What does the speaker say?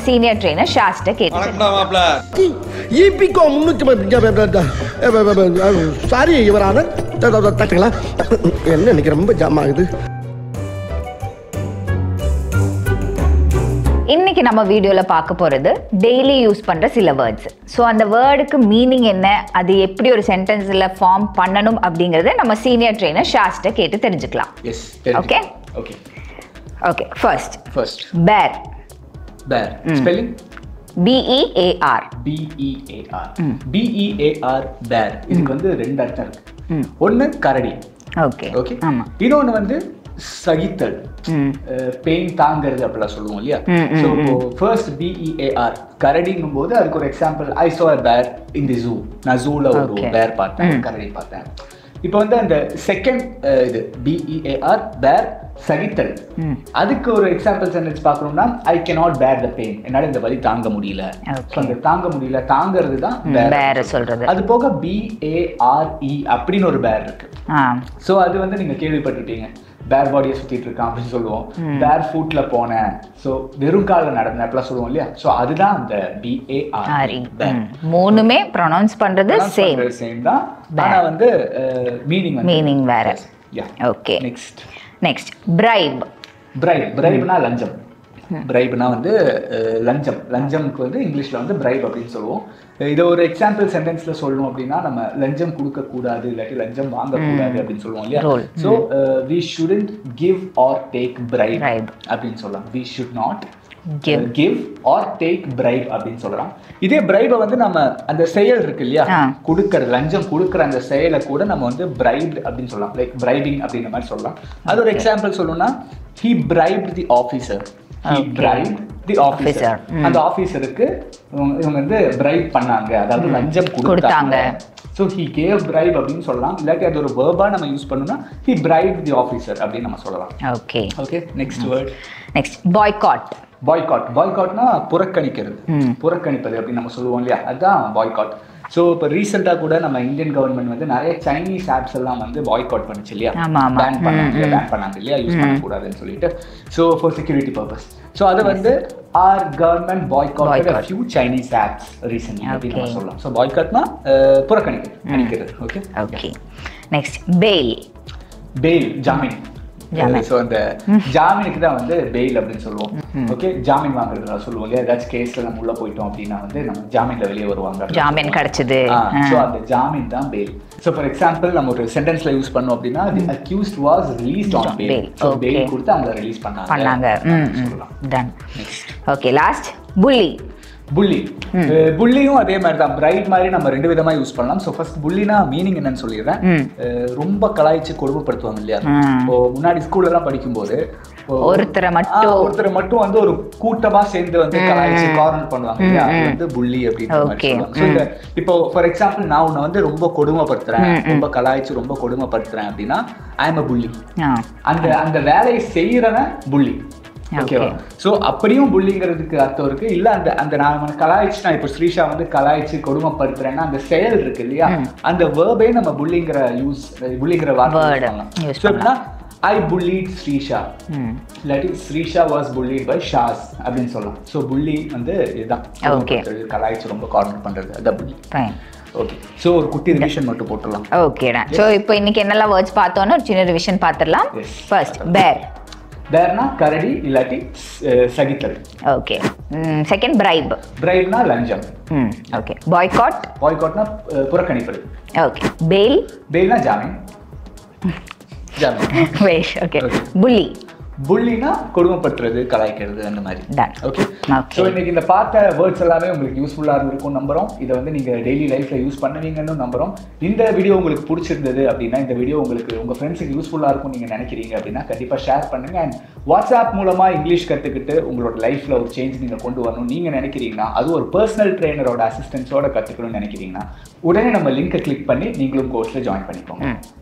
Senior trainer ஷாஸ்ட கேட்டு வணக்கம்டா மாப்ள இபிகோ முன்னூத்தி சாரி இவரான தட்டுங்களா என்ன இன்னைக்கு ரொம்ப ஜாம் ஆகுது இன்னைக்கு நம்ம வீடியோல பார்க்க போறது டெய்லி யூஸ் பண்ற சில வேர்ட்ஸ் ஸோ அந்த வேர்டுக்கு மீனிங் என்ன அது எப்படி ஒரு சென்டென்ஸ்ல ஃபார்ம் பண்ணணும் அப்படிங்கறத நம்ம சீனியர் ட்ரெயினர் ஷாஸ்ட கேட்டு தெரிஞ்சுக்கலாம் yes Okay. Okay okay first first bear bear spelling B E A R B E A R B E A R பேர் இதுக்கு வந்து ரெண்டு அர்த்தம் இருக்கு ஒன்னு கரடி ஓகே ஓகே ஆமா இன்னொன்னு வந்து சகித்தல் ம் பெயின் தாங்கிறது அப்படிலாம் சொல்லுவோம் இல்லையா ம், ம், ஸோ இப்போ ஃபர்ஸ்ட் பிஇஏஆர் கரடிங்கும் போது அதுக்கு ஒரு எக்ஸாம்பிள் ஐ சோ பேர் இன் தி ஜூ நான் ஜூல ஒரு Okay. பேர் பார்த்தேன் கரடி பார்த்தேன் இப்போ வந்து அந்த செகண்ட் இது பிஇஏஆர் பேர் சகித்தல் அதுக்கு ஒரு எக்ஸாம்பிள் சென்டென்ஸ் பார்க்கணும்னா ஐ cannot பேர் த பெயின் என்னால இந்த வலி தாங்க முடியல Okay. So, அந்த தாங்க முடியல தாங்கிறது தான் பேர சொல்றது அது போக பிஏஆர்இ அப்படின்னு ஒரு பேர் இருக்கு ஆ ஸோ அது வந்து நீங்க கேள்விப்பட்டிருப்பீங்க பேர் பாடியை சுத்திட்டு இருக்கான் அப்படின்னு சொல்லுவோம் பேர் ஃபுட்ல போனேன் ஸோ வெறும் காலில் நடந்தேன் அப்படிலாம் சொல்லுவோம் இல்லையா ஸோ அதுதான் அந்த பிஏஆர் ஆரி ம். மூணுமே ப்ரொனவுன்ஸ் பண்றது சேம் சேம் தான் ஆனா வந்து மீனிங் மீனிங் வேற yeah okay next next bribe bribe பிரைப்னா லஞ்சம் பிரைப்னா வந்து அஹ், லஞ்சம் லஞ்சம்க்கு வந்து இங்கிலீஷ்ல வந்து பிரைப் அப்படின்னு சொல்லுவோம் இதை ஒரு எக்ஸாம்பிள் சென்டென்ஸ்ல சொல்லணும் அப்படின்னா நம்ம லஞ்சம் கொடுக்க கூடாது இல்லாட்டி லஞ்சம் வாங்கக்கூடாது அப்படின்னு சொல்லுவோம் இல்லையா Rule. So we shouldn't give or take bribe Bribe. அப்படின்னு சொல்லலாம் we should not Give. Give or take bribe அப்படின்னு சொல்லலாம் இதே பிரைபை வந்து நம்ம அந்த செயல் இருக்கு இல்லையா ஆ. கொடுக்கற லஞ்சம் கொடுக்குற அந்த செயலை கூட நம்ம வந்து பிரைப் அப்படின்னு சொல்லலாம் லைக் பிரைபிங் அப்படின்ற மாதிரி சொல்லலாம் அது ஒரு எக்ஸாம்பிள் சொல்லணும்னா he bribe the officer he Okay. Bribe the officer Officer. அந்த ஆஃபீஸருக்கு இவங்க வந்து பிரைப் பண்ணாங்க அதாவது லஞ்சம் கொடுத்தாங்க கொடுத்தாங்க. ஸோ ஹி கேவ் பிரைப் அப்படின்னு சொல்லலாம் இல்லாட்டி அது ஒரு வேர்பா நம்ம யூஸ் பண்ணோம்னா ஹி பிரைப் தி ஆஃபீஸர் அப்படின்னு நம்ம சொல்லலாம் okay okay next word next boycott boycott பாய்காட்னா புறக்கணிக்கிறது புறக்கணிப்பது அப்படின்னு நம்ம சொல்லுவோம் இல்லையா அதுதான் பாய்காட் ஸோ இப்போ ரீசெண்டாக கூட நம்ம இந்தியன் கவர்மெண்ட் வந்து நிறைய சைனீஸ் ஆப்ஸ் எல்லாம் வந்து பாய்காட் பண்ணுச்சு இல்லையா ஆமா, ஆமா. பேன் பண்ணாங்க பேன் பண்ணாங்க இல்லையா யூஸ் பண்ணக்கூடாதுன்னு சொல்லிட்டு so for security purpose so அதை வந்து our government boycott Boycott. Few Chinese apps recently அப்படின்னு நம்ம Okay. சொல்லலாம் ஸோ பாய்காட்னா புறக்கணிக்கிறது கணிக்கிறது okay okay next bail bail ஜாமீன் ஜாமீன். ஸோ அந்த ஜாமீனுக்கு தான் வந்து பெயில் அப்படின்னு சொல்லுவோம் ஓகே ஜாமீன் வாங்குறதுல சொல்லுவோம் இல்லையா ஏதாச்சும் கேஸ்ல நம்ம உள்ள போயிட்டோம் அப்படின்னா வந்து நம்ம ஜாமீன்ல வெளியே வருவாங்க ஜாமீன் கிடைச்சது ஸோ அந்த ஜாமீன் தான் பெயில் ஸோ ஃபார் எக்ஸாம்பிள் நம்ம ஒரு சென்டென்ஸ்ல யூஸ் பண்ணோம் அப்படின்னா the accused was released on bail Bail. So Okay. Bail கொடுத்து அவங்கள ரிலீஸ் பண்ணாங்க பண்ணாங்க ம் ம் சொல்லலாம் டன் ஓகே லாஸ்ட் புள்ளி புள்ளி புள்ளியும் அதே மாதிரி தான் பிரைட் மாதிரி நம்ம ரெண்டு விதமா யூஸ் பண்ணலாம் ஸோ ஃபர்ஸ்ட் புள்ளினா மீனிங் என்னன்னு சொல்லிடுறேன் ம். அஹ் ரொம்ப கலாய்ச்சி கொடுமைப்படுத்துவாங்க இல்லையா ம். இப்போ முன்னாடி ஸ்கூல்ல எல்லாம் படிக்கும்போது இப்போ ஒருத்தரை ஆ, மட்டும் ஒருத்தரை மட்டும் வந்து ஒரு கூட்டமா சேர்ந்து வந்து கலாய்ச்சி கார்னர் பண்ணுவாங்க இல்லையா அது வந்து புள்ளி அப்படின்ற மாதிரி Okay. சொல்லுவாங்க So, இந்த இப்போ ஃபார் எக்ஸாம்பிள் நான் உன்னை வந்து ரொம்ப கொடுமைப்படுத்துறேன் ரொம்ப கலாய்ச்சி ரொம்ப கொடுமைப்படுத்துறேன் அப்படின்னா ஐ எம் அ புள்ளி ஆ அந்த அந்த வேலையை செய்யறவன் புள்ளி Okay. ஓகேவா சோ அப்படியும் புள்ளிங்கிறதுக்கு அர்த்தம் இருக்கு இல்ல அந்த அந்த நான் அவனை கலாய்ச்சி நான் இப்போ ஸ்ரீஷா வந்து கலாய்ச்சி கொடுமைப்படுத்துறேன்னா அந்த செயல் இருக்கு இல்லையா அந்த வேர்பே நம்ம புள்ளிங்கிற யூஸ் புள்ளிங்கிற வார்த்தை Word use பண்ணலாம் use ஸோ எப்படின்னா ஐ புல்லிட் ஸ்ரீஷா ம் இல்லாட்டி Srisha was bullied by Shas அப்படின்னு சொல்லலாம் ஸோ புள்ளி வந்து இதுதான் Okay. கொடுமைப்படுத்துறது, கலாய்ச்சி ரொம்ப கார்னர் பண்றது அதான் புள்ளி ஃபைன் ஓகே ஸோ ஒரு குட்டி ரிவிஷன் மட்டும் போட்டுடலாம் ஓகேடா ஸோ இப்போ இன்னைக்கு என்னெல்லாம் வேர்ட்ஸ் பார்த்தோன்னு ஒரு சின்ன ரிவிஷன் பார்த்துடலாம் Yes. ஃபர்ஸ்ட் பேர் வேர்னா கரடி இல்லாட்டி அஹ், சகித்தல் ஓகே செகண்ட் பிரைப் பிரைப்னா லஞ்சம் ம் ஓகே பாய்காட் பாய்காட்னா புறக்கணிப்பது ஓகே பெயில் பெயில்னா ஜாமீன் ஜாமீன் வேஷ் ஓகே Okay. புள்ளி புள்ளினா கொடுமைப்படுத்துறது கலாய்க்கிறது அந்த மாதிரி Done. Okay Okay. ஸோ இன்னைக்கு இந்த பார்த்த வேர்ட்ஸ் எல்லாமே உங்களுக்கு யூஸ்ஃபுல்லாக இருந்திருக்கும் நம்புறோம் இதை வந்து நீங்க டெய்லி லைஃப்ல யூஸ் பண்ணுவீங்கன்னு நம்புறோம் இந்த வீடியோ உங்களுக்கு பிடிச்சிருந்தது அப்படின்னா இந்த வீடியோ உங்களுக்கு உங்க ஃப்ரெண்ட்ஸுக்கு யூஸ்ஃபுல்லாக இருக்கும் நீங்க நினைக்கிறீங்க அப்படின்னா கண்டிப்பா ஷேர் பண்ணுங்க அண்ட் வாட்ஸ்அப் மூலமா இங்கிலீஷ் கத்துக்கிட்டு உங்களோட லைஃப்ல ஒரு சேஞ்ச் நீங்க கொண்டு வரணும் நீங்க நினைக்கிறீங்கன்னா அது ஒரு பர்சனல் ட்ரெயினரோட அசிஸ்டன்ஸோட கத்துக்கணும்னு நினைக்கிறீங்கன்னா உடனே நம்ம லிங்கை கிளிக் பண்ணி நீங்களும் கோர்ஸ்ல ஜாயின் பண்ணிக்கோங்க